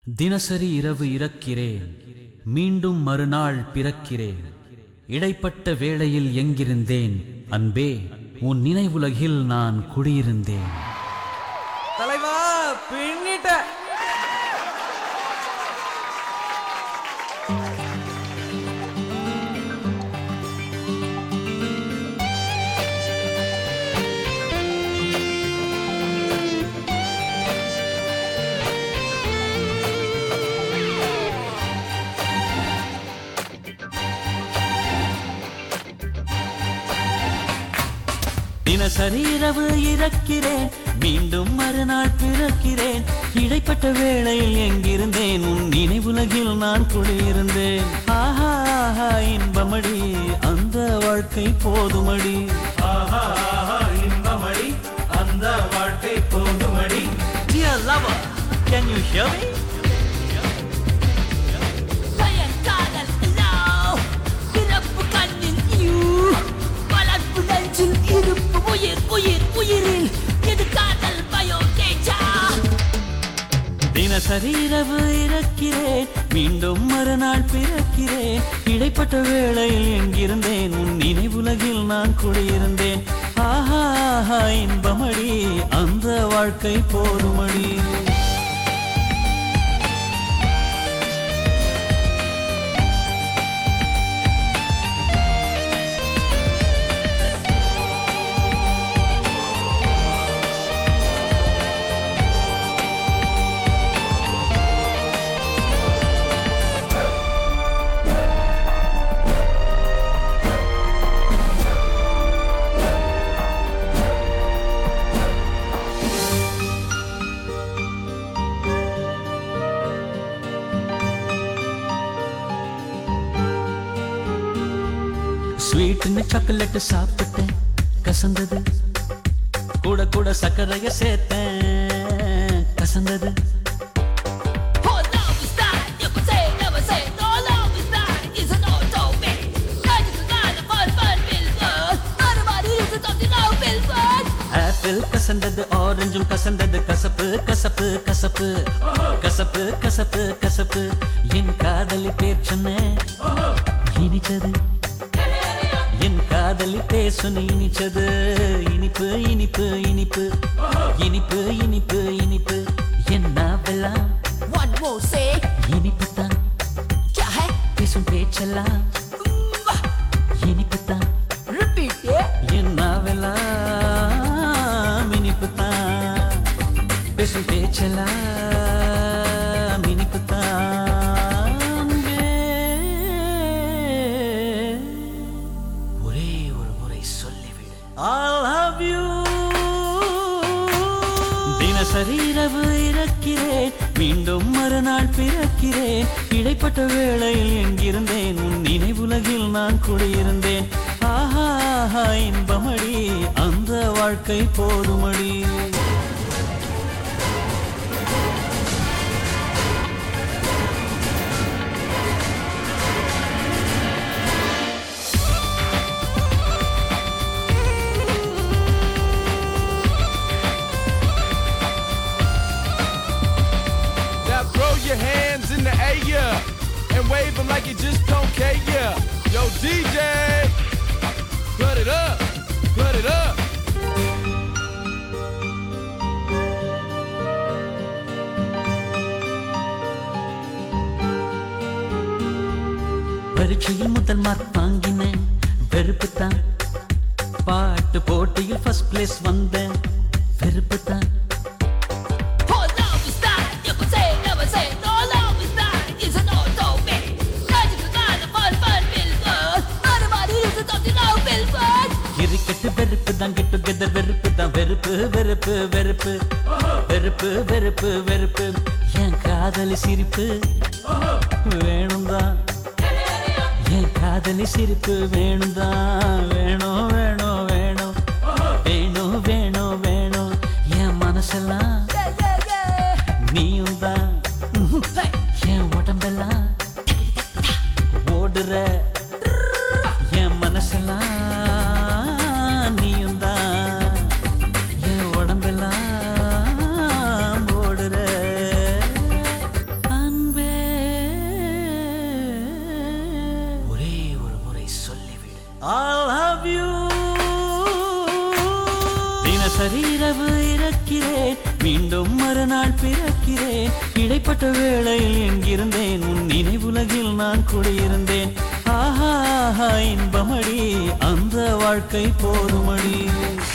தினசரி இரவு இறக்கிறேன் மீண்டும் மறுநாள் பிறக்கிறேன் இடைப்பட்ட வேளையில் எங்கிருந்தேன் அன்பே உன் நினைவுலகில் நான் குடியிருந்தேன் தலைவா பின்னிட்ட தினசரி இரவு இறக்கிறேன் மீண்டும் மறுநாள் பிறக்கிறேன் இடைப்பட்ட வேளையில் எங்கிருந்தேன் உன் நினைவுலகில் நான் குடியிருந்தேன் ஆஹா ஆஹா இன்பமடி அந்த வாழ்க்கை போதுமடி ஆஹா ஆஹா இன்பமடி அந்த வாழ்க்கை போதுமடி Dear lover, can you hear me? பயங்காதல் allow. பிறப்பு கண்ணில் you. வளர்ப்பு நெஞ்சில் இருப்பு உயிர் உயிர் உயிரில் இது காதல் பயோ தேஜா தினசரி இரவு இறக்கிறேன் மீண்டும் மறுநாள் பிறக்கிறேன் இடைப்பட்ட வேளையில் எங்கிருந்தேன் உன் நினைவுலகில் நான் குடியிருந்தேன் ஆஹா ஆஹா இன்பமடி அந்த வாழ்க்கை போதுமடி ஸ்வீட்னு சாக்லேட் சாப்பிட்டேன் கசந்தது கூட கூட சர்க்கரைய சேர்த்தேன் கசந்தது Oh, love is not, you could say, never say, no love is not, it's an automatic. That is not a fun, fun, feel good. Everybody is a something now feel fun. Apple கசந்தது ஆரஞ்சும் கசந்தது கசப்பு கசப்பு கசப்பு கசப்பு கசப்பு கசப்பு என் காதலி பேர் சொன்னேன் இனிச்சது என் காதலி பேசுன இனிச்சது இனிப்பு இனிப்பு இனிப்பு இனிப்பு இனிப்பு இனிப்பு என் நாவெல்லாம் One more say, இனிப்பு தான் क्या है? பேசும் பேச்செல்லாம் இனிப்பு தான் Repeat, yeah. என் நாவெல்லாம் இனிப்பு தான் பேசும் பேச்செல்லாம் இனிப்பு தான் ஒரே ஒரு முறை சொல்லிவிடு I love you தினசரி இரவு இறக்கிறேன் மீண்டும் மறுநாள் பிறக்கிறேன் இடைப்பட்ட வேளையில் எங்கிருந்தேன் உன் நினைவுலகில் நான் குடியிருந்தேன் ஆஹா ஆஹா இன்பமடி அந்த வாழ்க்கை போதுமடி Now throw your hands in the air and wave them like you just don't care. Yeah. Yo, DJ, put it up, put it up. பரீட்சையில் முதல் மார்க் வாங்கினேன் வெறுப்பு தான் பாட்டு போட்டியில் ஃபர்ஸ்ட் பிளேஸ் வந்தேன் வெறுப்பு தான் Oh, love is not, you could say, never say, no love is not, it's an automatic. That is not a fun, fun, feel good. Everybody is a something now feel fun. Cricket வெறுப்பு தான் கெட்டு கெதர் வெறுப்பு தான் வெறுப்பு வெறுப்பு வெறுப்பு வெறுப்பு வெறுப்பு வெறுப்பு என் காதலி சிரிப்பு வேணும் தான் என் காதலி சிரிப்பு வேணும் தான் வேணும் வேணும் வேணும் வேணும் வேணும் வேணும் என் மனசெல்லாம் Yeah, yeah, yeah. நீயும் தான் Hey. என் உடம்பெல்லாம் ஓடுற என் மனசெல்லாம் நீயும் தான் என் உடம்பெல்லாம் ஓடுற ஆ சரீரவு இறக்கிறேன் மீண்டும் மறுநாள் பிறக்கிறேன் இடைப்பட்ட வேளையில் எங்கிருந்தேன் உன் நினைவுலகில் நான் குடியிருந்தேன் ஆஹா ஆஹா இன்பமடி அந்த வாழ்க்கை போதுமடி